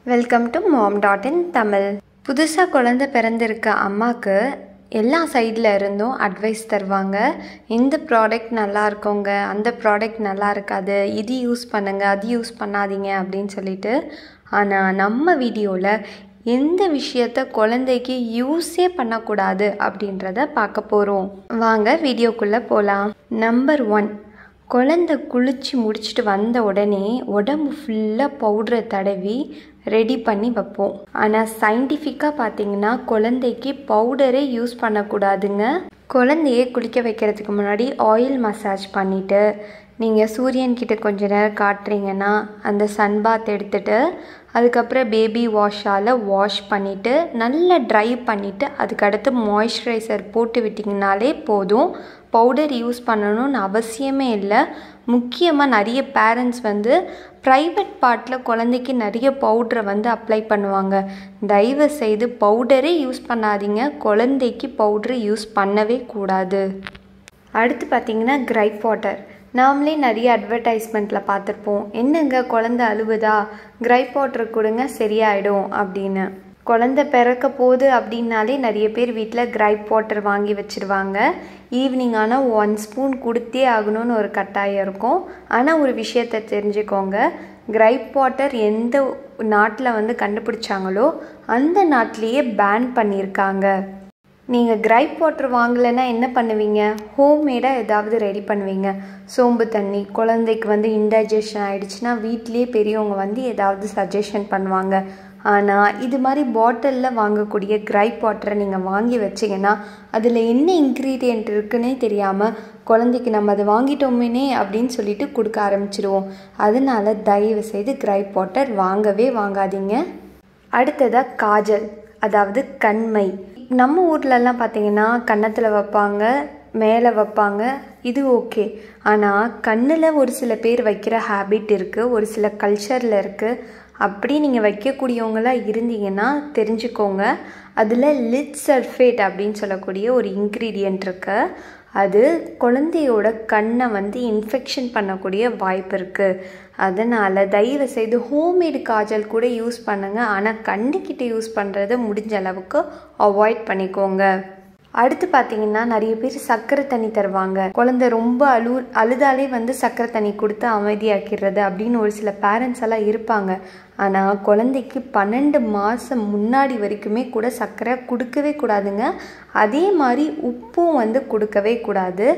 welcome to mom dad in Tamil புதுசாக குழந்தை பிறந்திருக்க அம்மாவுக்கு எல்லா சைடில் இருந்தும் அட்வைஸ் தருவாங்க இந்த ப்ராடக்ட் நல்லா இருக்குங்க அந்த ப்ராடக்ட் நல்லா இருக்காது இது யூஸ் பண்ணுங்க அது யூஸ் பண்ணாதீங்க அப்படின்னு சொல்லிட்டு ஆனால் நம்ம வீடியோவில் எந்த விஷயத்த குழந்தைக்கு யூஸே பண்ணக்கூடாது அப்படின்றத பார்க்க போகிறோம் வாங்க வீடியோக்குள்ளே போகலாம் நம்பர் ஒன் குழந்தை குளித்து முடிச்சுட்டு வந்த உடனே உடம்பு ஃபுல்லாக பவுடரை தடவி ரெடி பண்ணி வைப்போம் ஆனால் சயின்டிஃபிக்காக பார்த்தீங்கன்னா குழந்தைக்கு பவுடரே யூஸ் பண்ணக்கூடாதுங்க குழந்தைய குளிக்க வைக்கிறதுக்கு முன்னாடி ஆயில் மசாஜ் பண்ணிவிட்டு நீங்கள் சூரியன் கிட்ட கொஞ்ச நேரம் காட்டுறீங்கன்னா அந்த சன் பாத் எடுத்துட்டு அதுக்கப்புறம் பேபி வாஷால் வாஷ் பண்ணிவிட்டு நல்லா ட்ரை பண்ணிவிட்டு அதுக்கடுத்து மாய்ஸ்சரைசர் போட்டு விட்டிங்கனாலே போதும் பவுடர் யூஸ் பண்ணணும்னு அவசியமே இல்லை முக்கியமாக நிறைய பேரண்ட்ஸ் வந்து ப்ரைவேட் பார்ட்டில் குழந்தைக்கு நிறைய பவுட்ரை வந்து அப்ளை பண்ணுவாங்க தயவு செய்து பவுடரே யூஸ் பண்ணாதீங்க குழந்தைக்கு பவுட்ரு யூஸ் பண்ணவே கூடாது அடுத்து பார்த்தீங்கன்னா கிரைப் வாட்டர் நாமளே நிறைய அட்வர்டைஸ்மெண்ட்டில் பார்த்துருப்போம் என்னங்க குழந்த அழுவுதா கிரைப் வாட்டர் கொடுங்க சரியாயிடும் அப்படின்னு குழந்த பிறக்க போகுது அப்படின்னாலே நிறைய பேர் வீட்டில் கிரைப் வாட்டர் வாங்கி வச்சுருவாங்க ஈவினிங் ஆனால் ஒன் ஸ்பூன் கொடுத்தே ஆகணும்னு ஒரு கட்டாயம் இருக்கும் ஆனால் ஒரு விஷயத்தை தெரிஞ்சுக்கோங்க கிரைப் வாட்டர் எந்த நாட்டில் வந்து கண்டுபிடிச்சாங்களோ அந்த நாட்டிலேயே பேன் பண்ணியிருக்காங்க நீங்கள் கிரைப் வாட்டர் வாங்கலைன்னா என்ன பண்ணுவீங்க ஹோம்மேடாக ஏதாவது ரெடி பண்ணுவீங்க சோம்பு தண்ணி குழந்தைக்கு வந்து இன்டைஜஷன் ஆகிடுச்சுன்னா வீட்லேயே பெரியவங்க வந்து ஏதாவது சஜஷன் பண்ணுவாங்க ஆனால் இது மாதிரி பாட்டிலில் வாங்கக்கூடிய கிரைப் வாட்டரை நீங்கள் வாங்கி வச்சிங்கன்னா அதில் என்ன இன்க்ரீடியண்ட் இருக்குன்னே தெரியாமல் குழந்தைக்கு நம்ம அதை வாங்கிட்டோமேனே அப்படின்னு சொல்லிட்டு கொடுக்க ஆரம்பிச்சிடுவோம் அதனால தயவு செய்து கிரைப் வாட்டர் வாங்கவே வாங்காதீங்க அடுத்ததாக காஜல் அதாவது கண்மை நம்ம ஊர்லலாம் பார்த்தீங்கன்னா கன்னத்தில் வைப்பாங்க மேலே வைப்பாங்க இது ஓகே ஆனால் கண்ணில் ஒரு சில பேர் வைக்கிற ஹேபிட் இருக்குது ஒரு சில கல்ச்சரில் இருக்குது அப்படி நீங்கள் வைக்கக்கூடியவங்களாக இருந்தீங்கன்னா தெரிஞ்சுக்கோங்க அதில் லிட் சல்ஃபேட் அப்படின்னு சொல்லக்கூடிய ஒரு இன்க்ரீடியண்ட் இருக்கு அது குழந்தையோட கண்ணை வந்து இன்ஃபெக்ஷன் பண்ணக்கூடிய வாய்ப்பு இருக்குது அதனால் தயவு செய்து ஹோம்மேடு காஜல் கூட யூஸ் பண்ணுங்கள் ஆனால் கண்ணுக்கிட்ட யூஸ் பண்ணுறத முடிஞ்ச அளவுக்கு அவாய்ட் பண்ணிக்கோங்க அடுத்து பார்த்தீங்கன்னா நிறைய பேர் சர்க்கரை தண்ணி தருவாங்க குழந்தை ரொம்ப அழு அழுதாலே வந்து சர்க்கரை தண்ணி கொடுத்து அமைதியாக்கிறது அப்படின்னு ஒரு சில பேரண்ட்ஸ் எல்லாம் இருப்பாங்க ஆனால் குழந்தைக்கு பன்னெண்டு மாதம் முன்னாடி வரைக்குமே கூட சர்க்கரை கொடுக்கவே கூடாதுங்க அதே மாதிரி உப்பும் வந்து கொடுக்கவே கூடாது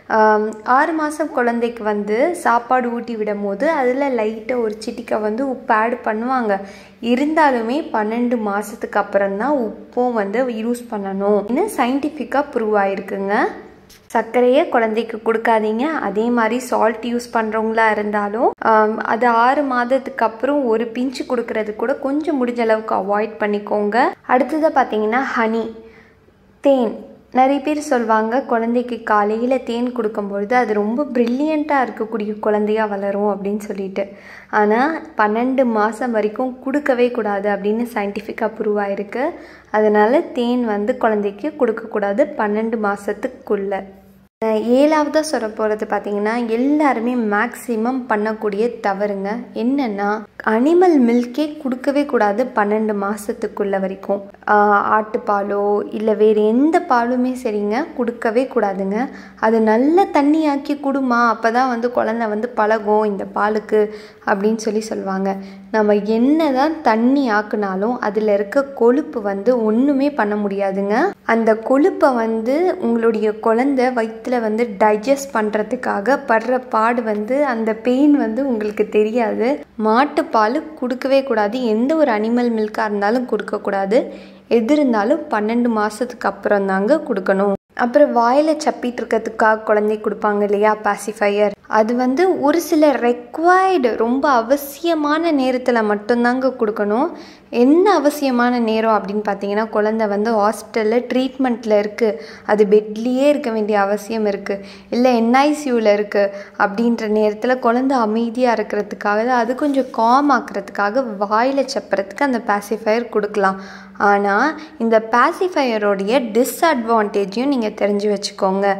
ஆறு மாதம் குழந்தைக்கு வந்து சாப்பாடு ஊட்டி விடும் போது அதில் லைட்டாக ஒரு சிட்டிக்கை வந்து உப்பு ஆட் பண்ணுவாங்க இருந்தாலுமே பன்னெண்டு மாதத்துக்கு அப்புறம் தான் உப்பும் வந்து யூஸ் பண்ணணும் இன்னும் சயின்டிஃபிக்காக ப்ரூவ் ஆயிருக்குங்க சர்க்கரையை குழந்தைக்கு கொடுக்காதீங்க அதே மாதிரி சால்ட் யூஸ் பண்ணுறவங்களா இருந்தாலும் அது ஆறு மாதத்துக்கு அப்புறம் ஒரு பிஞ்சு கொடுக்கறது கூட கொஞ்சம் முடிஞ்ச அளவுக்கு அவாய்ட் பண்ணிக்கோங்க அடுத்ததாக பார்த்தீங்கன்னா ஹனி தேன் நிறைய பேர் சொல்லுவாங்க குழந்தைக்கு காலையில் தேன் கொடுக்கும்பொழுது அது ரொம்ப ப்ரில்லியண்ட்டாக இருக்கக்கூடிய குழந்தையாக வளரும் அப்படின்னு சொல்லிட்டு ஆனால் பன்னெண்டு மாதம் வரைக்கும் கொடுக்கவே கூடாது அப்படின்னு சயின்டிஃபிக்காக ப்ரூவ் ஆயிருக்கு அதனால் தேன் வந்து குழந்தைக்கு கொடுக்கக்கூடாது பன்னெண்டு மாதத்துக்குள்ளே ஏழாவதாக சொல்ல போகிறது பார்த்தீங்கன்னா எல்லாருமே மேக்ஸிமம் பண்ணக்கூடிய தவறுங்க என்னென்னா அனிமல் மில்கே கொடுக்கவே கூடாது பன்னெண்டு மாதத்துக்குள்ள வரைக்கும் ஆட்டுப்பாலோ இல்லை வேறு எந்த பாலுமே சரிங்க கொடுக்கவே கூடாதுங்க அது நல்ல தண்ணியாக்கி கொடுமா அப்போ தான் வந்து குழந்தை வந்து பழகும் இந்த பாலுக்கு அப்படின்னு சொல்லி சொல்லுவாங்க நம்ம என்ன தான் தண்ணி ஆக்குனாலும் அதில் இருக்க கொழுப்பு வந்து ஒன்றுமே பண்ண முடியாதுங்க அந்த கொழுப்பை வந்து உங்களுடைய குழந்தை வயிற்றில் வந்து டைஜஸ்ட் பண்ணுறதுக்காக படுற பாடு வந்து அந்த பெயின் வந்து உங்களுக்கு தெரியாது மாட்டுப்பால் கொடுக்கவே கூடாது எந்த ஒரு அனிமல் மில்காக இருந்தாலும் கொடுக்கக்கூடாது எது இருந்தாலும் பன்னெண்டு மாதத்துக்கு அப்புறம் தாங்க கொடுக்கணும் அப்புறம் வாயில் சப்பிட்டு இருக்கிறதுக்காக குழந்தை கொடுப்பாங்க இல்லையா பாசிஃபையர் அது வந்து ஒரு சில ரெக்வயர்டு ரொம்ப அவசியமான நேரத்தில் மட்டும்தாங்க கொடுக்கணும் என்ன அவசியமான நேரம் அப்படின்னு பார்த்தீங்கன்னா குழந்தை வந்து ஹாஸ்பிட்டலில் ட்ரீட்மெண்ட்டில் இருக்குது அது பெட்லேயே இருக்க வேண்டிய அவசியம் இருக்குது இல்லை என்ஐசியூவில் இருக்குது அப்படின்ற நேரத்தில் குழந்தை அமைதியாக இருக்கிறதுக்காக அது கொஞ்சம் காம் ஆக்கிறதுக்காக வாயில் சப்புறதுக்கு அந்த பாசிஃபையர் கொடுக்கலாம் ஆனால் இந்த பாசிஃபையரோடைய டிஸ்அட்வான்டேஜையும் நீங்கள் தெரிஞ்சு வச்சுக்கோங்க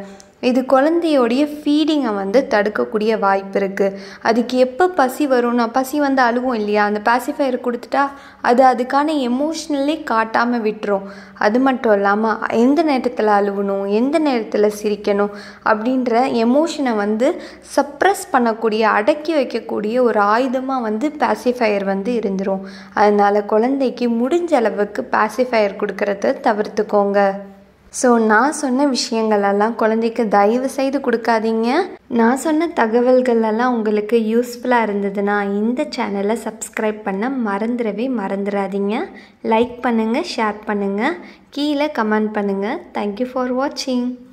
இது குழந்தையோடைய ஃபீடிங்கை வந்து தடுக்கக்கூடிய வாய்ப்பு இருக்குது அதுக்கு எப்போ பசி வரும்னா பசி வந்து அழுவும் இல்லையா அந்த பாசிஃபையர் கொடுத்துட்டா அது அதுக்கான எமோஷ்னலே காட்டாமல் விட்டுரும் அது மட்டும் இல்லாமல் எந்த நேரத்தில் அழுவணும் எந்த நேரத்தில் சிரிக்கணும் அப்படின்ற எமோஷனை வந்து சப்ரஸ் பண்ணக்கூடிய அடக்கி வைக்கக்கூடிய ஒரு ஆயுதமாக வந்து பாசிஃபையர் வந்து இருந்துரும் அதனால் குழந்தைக்கு முடிஞ்ச அளவுக்கு பாசிஃபையர் கொடுக்கறத தவிர்த்துக்கோங்க ஸோ நான் சொன்ன விஷயங்கள் எல்லாம் குழந்தைக்கு தயவு செய்து கொடுக்காதீங்க நான் சொன்ன தகவல்கள் எல்லாம் உங்களுக்கு யூஸ்ஃபுல்லாக இருந்ததுன்னா இந்த சேனலை சப்ஸ்கிரைப் பண்ண மறந்துடவே மறந்துடாதீங்க லைக் பண்ணுங்கள் ஷேர் பண்ணுங்கள் கீழே கமெண்ட் பண்ணுங்கள் தேங்க்யூ ஃபார் வாட்சிங்